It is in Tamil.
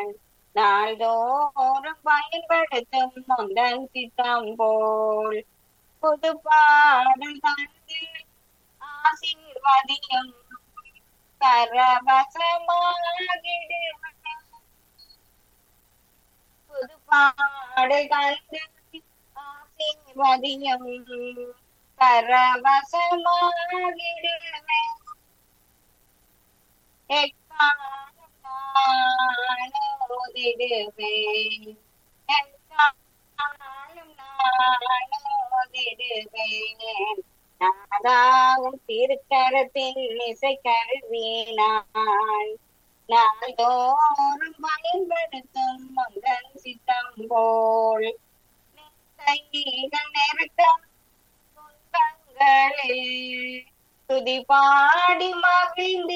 நான் நாள்தோறும் பயன்படுத்தும் முந்தன் சித்தம் போல் புது பாடல் தந்து ஆசீர்வதியும் கரவசமாகிடுவேன் புது பாடல் தந்து ஆசீர்வதியும் கரவசமாகிடுவேன் எக்காலம் நான் ஓதிடுவேன் எக்காலம் நான் ஓதிடுவேன் நாதாவும் திருக்கரத்தில் இசை கருவினான் நாள்தோறும் பயன்படுத்தும் மகன் சித்தம் போல் கைகள் நெருக்கம் துன்பங்களில் துதி பாடி மகிழ்ந்து